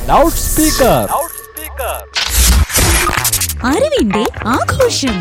Loud speaker അറിവിന്റെ ആഘോഷം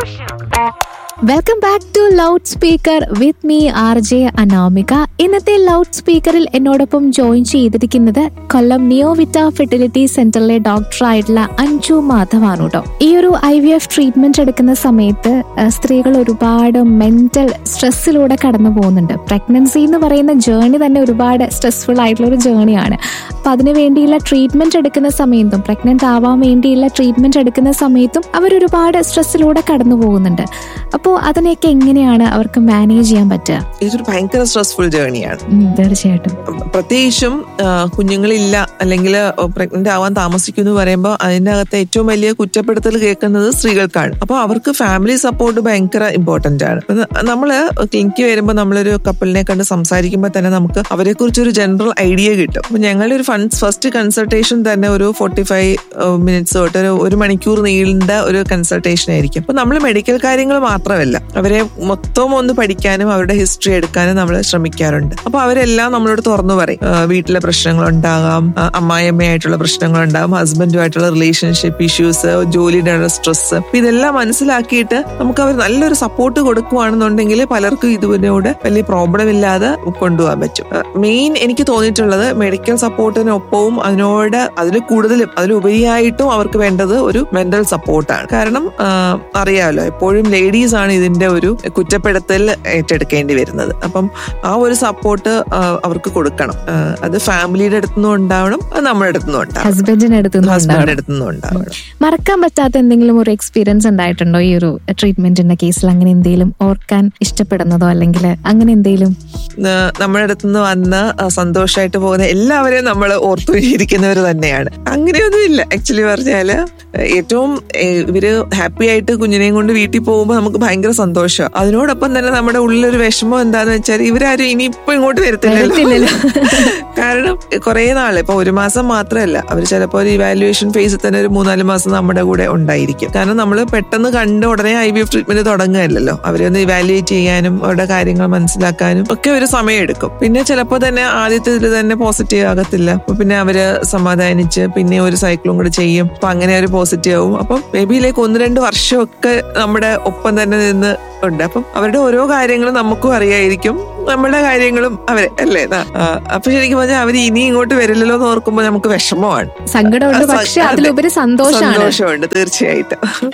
welcome back to loud speaker with me R J Anamika ഇന്നത്തെ ലൗഡ് സ്പീക്കറിൽ എന്നോടൊപ്പം ജോയിൻ ചെയ്തിരിക്കുന്നത് കൊല്ലം നിയോവിറ്റ ഫെർട്ടിലിറ്റി സെന്ററിലെ ഡോക്ടർ ആയിട്ടുള്ള അഞ്ജു മാധവാണ് കേട്ടോ ഈ ഒരു ഐ വി എഫ് ട്രീറ്റ്മെന്റ് എടുക്കുന്ന സമയത്ത് ആ, സ്ത്രീകൾ ഒരുപാട് മെന്റൽ സ്ട്രെസ്സിലൂടെ കടന്നു പോകുന്നുണ്ട് പ്രഗ്നൻസി എന്ന് പറയുന്ന ജേർണി തന്നെ ഒരുപാട് സ്ട്രെസ്ഫുൾ ആയിട്ടുള്ള ഒരു ജേർണിയാണ് അപ്പൊ അതിനു വേണ്ടിയുള്ള ട്രീറ്റ്മെന്റ് എടുക്കുന്ന സമയത്തും പ്രഗ്നന്റ് ആവാൻ വേണ്ടിയുള്ള ട്രീറ്റ്മെന്റ് എടുക്കുന്ന സമയത്തും അവർ ഒരുപാട് സ്ട്രെസ്സിലൂടെ കടന്നു പോകുന്നുണ്ട് അപ്പോൾ അതിനെയൊക്കെ എങ്ങനെയാണ് അവർക്ക് മാനേജ് ചെയ്യാൻ പറ്റുക ഇതൊരു ഭയങ്കര സ്ട്രെസ്ഫുൾ ജേർണിയാണ് ഉം, തീർച്ചയായിട്ടും പ്രത്യേകിച്ചും ആ, കുഞ്ഞുങ്ങളില്ല അല്ലെങ്കിൽ പ്രഗ്നന്റ് ആവാൻ താമസിക്കുന്നു എന്ന് പറയുമ്പോൾ അതിന്റെ അകത്ത് ഏറ്റവും വലിയ കുറ്റപ്പെടുത്തൽ കേൾക്കുന്നത് സ്ത്രീകൾക്കാണ് അപ്പോൾ അവർക്ക് ഫാമിലി സപ്പോർട്ട് ഭയങ്കര ഇമ്പോർട്ടന്റ് ആണ് അത് നമ്മള് ക്ലിനിക്ക് വരുമ്പോൾ നമ്മളൊരു കപ്പിളിനെ കണ്ട് സംസാരിക്കുമ്പോൾ തന്നെ നമുക്ക് അവരെ കുറിച്ച് ഒരു ജനറൽ ഐഡിയ കിട്ടും അപ്പൊ ഞങ്ങളുടെ ഒരു ഫസ്റ്റ് കൺസൾട്ടേഷൻ തന്നെ ഒരു ഫോർട്ടി ഫൈവ് മിനിറ്റ്സ് തൊട്ട് ഒരു ഒരു മണിക്കൂർ നീണ്ട ഒരു കൺസൾട്ടേഷൻ ആയിരിക്കും അപ്പൊ നമ്മൾ മെഡിക്കൽ കാര്യങ്ങൾ മാത്രമല്ല അവരെ മൊത്തം ഒന്ന് പഠിക്കാനും അവരുടെ ഹിസ്റ്ററി എടുക്കാനും നമ്മൾ ശ്രമിക്കാറുണ്ട് അപ്പൊ അവരെല്ലാം നമ്മളോട് തുറന്നു പറയും ആ, വീട്ടിലെ പ്രശ്നങ്ങൾ ഉണ്ടാകാം ആ, അമ്മായിയമ്മയായിട്ടുള്ള പ്രശ്നങ്ങൾ ഉണ്ടാകും ഹസ്ബൻഡുമായിട്ടുള്ള റിലേഷൻഷിപ്പ് ഇഷ്യൂസ് ജോലിയുടെ സ്ട്രെസ് ഇതെല്ലാം മനസ്സിലാക്കിയിട്ട് നമുക്ക് അവർ നല്ലൊരു സപ്പോർട്ട് കൊടുക്കുവാണെന്നുണ്ടെങ്കിൽ പലർക്കും ഇതിനോട് വലിയ പ്രോബ്ലം ഇല്ലാതെ കൊണ്ടുപോകാൻ പറ്റും മെയിൻ എനിക്ക് തോന്നിയിട്ടുള്ളത് മെഡിക്കൽ സപ്പോർട്ടിനൊപ്പവും അതിനോട് അതിൽ കൂടുതലും അതിലുപരിയായിട്ടും അവർക്ക് വേണ്ടത് ഒരു മെന്റൽ സപ്പോർട്ടാണ് കാരണം ആ, അറിയാമല്ലോ എപ്പോഴും ലേഡീസ് ആണ് ഇതിന്റെ ഒരു കുറ്റപ്പെടുത്തൽ ഏറ്റെടുക്കേണ്ടി വരുന്നത് അപ്പം ആ ഒരു സപ്പോർട്ട് അവർക്ക് കൊടുക്കണം ആ, അത് ഫാമിലിയുടെ അടുത്തുനിന്നും ഉണ്ടാവണം അത് നമ്മുടെ അടുത്തുനിന്നും ഉണ്ടാവണം ഹസ്ബൻഡിന്റെ അടുത്ത് നിന്ന് ഹസ്ബൻഡിന്റെ ഉണ്ടാവണം. അടുത്തുനിന്നും ഉണ്ടാവണം മറക്കാൻ പറ്റാത്ത എന്തെങ്കിലും ഒരു എക്സ്പീരിയൻസ് ഉണ്ടായിട്ടുണ്ടോ ഈ ഒരു ട്രീറ്റ്മെന്റിന്റെ കേസിൽ അങ്ങനെ എന്തെങ്കിലും ഓർക്കാൻ ഇഷ്ടപ്പെടുന്നതോ അല്ലെങ്കിൽ അങ്ങനെ എന്തെങ്കിലും ആ, നമ്മുടെ അടുത്തുനിന്ന് വന്ന് ആ, സന്തോഷമായിട്ട് പോകുന്ന എല്ലാവരെയും നമ്മൾ ഓർത്തുയിരിക്കുന്നവർ തന്നെയാണ് അങ്ങനെയൊന്നും ഇല്ല ആക്ച്വലി പറഞ്ഞാല് ഏറ്റവും ഏ, ഇവര് ഹാപ്പി ആയിട്ട് കുഞ്ഞിനെയും കൊണ്ട് വീട്ടിൽ പോകുമ്പോൾ നമുക്ക് ഭയങ്കര സന്തോഷം അതിനോടൊപ്പം തന്നെ നമ്മുടെ ഉള്ളിലൊരു വിഷമം എന്താന്ന് വെച്ചാൽ ഇവരാരും ഇനിയിപ്പോ ഇങ്ങോട്ട് വരത്തില്ലല്ലോ വരത്തില്ലല്ലോ. കാരണം കുറെ നാള് ഇപ്പൊ ഒരു മാസം മാത്രമല്ല അവർ ചിലപ്പോൾ ഒരു ഇവാലുവേഷൻ ഫേസിൽ തന്നെ ഒരു മൂന്നാല് മാസം നമ്മുടെ കൂടെ ഉണ്ടായിരിക്കും കാരണം നമ്മൾ പെട്ടെന്ന് കണ്ട് ഉടനെ ഐ വി എഫ് ട്രീറ്റ്മെന്റ് തുടങ്ങുകയല്ലോ അവരെ ഒന്ന് ഇവാലുവേറ്റ് ചെയ്യാനും അവരുടെ കാര്യങ്ങൾ മനസ്സിലാക്കാനും ഒക്കെ ഒരു സമയം എടുക്കും പിന്നെ ചിലപ്പോൾ തന്നെ ആദ്യത്തെ ഇതിൽ തന്നെ പോസിറ്റീവ് ആകത്തില്ല അപ്പൊ പിന്നെ അവര് സമാധാനിച്ച് പിന്നെ ഒരു സൈക്കിളും കൂടെ ചെയ്യും അപ്പൊ അങ്ങനെ ഒരു പോസിറ്റീവ് ആവും അപ്പം മേ ബി ലൈക്ക് ഒന്ന് രണ്ട് വർഷമൊക്കെ നമ്മുടെ ഒപ്പം തന്നെ നിന്ന് ഉണ്ട് അപ്പം അവരുടെ ഓരോ കാര്യങ്ങളും നമുക്കും അറിയായിരിക്കും നമ്മുടെ കാര്യങ്ങളും അവരെ അല്ലേ ആ, ആ, അപ്പൊ ശരിക്കും പറഞ്ഞാൽ അവർ ഇനി ഇങ്ങോട്ട് വരില്ലല്ലോ എന്ന് ഓർക്കുമ്പോൾ നമുക്ക് വിഷമമാണ് സങ്കടമുണ്ട് ആ, സ- പക്ഷെ അതെ. അതിലുപരി സന്തോഷമാണ് സന്തോഷമുണ്ട് തീർച്ചയായിട്ടും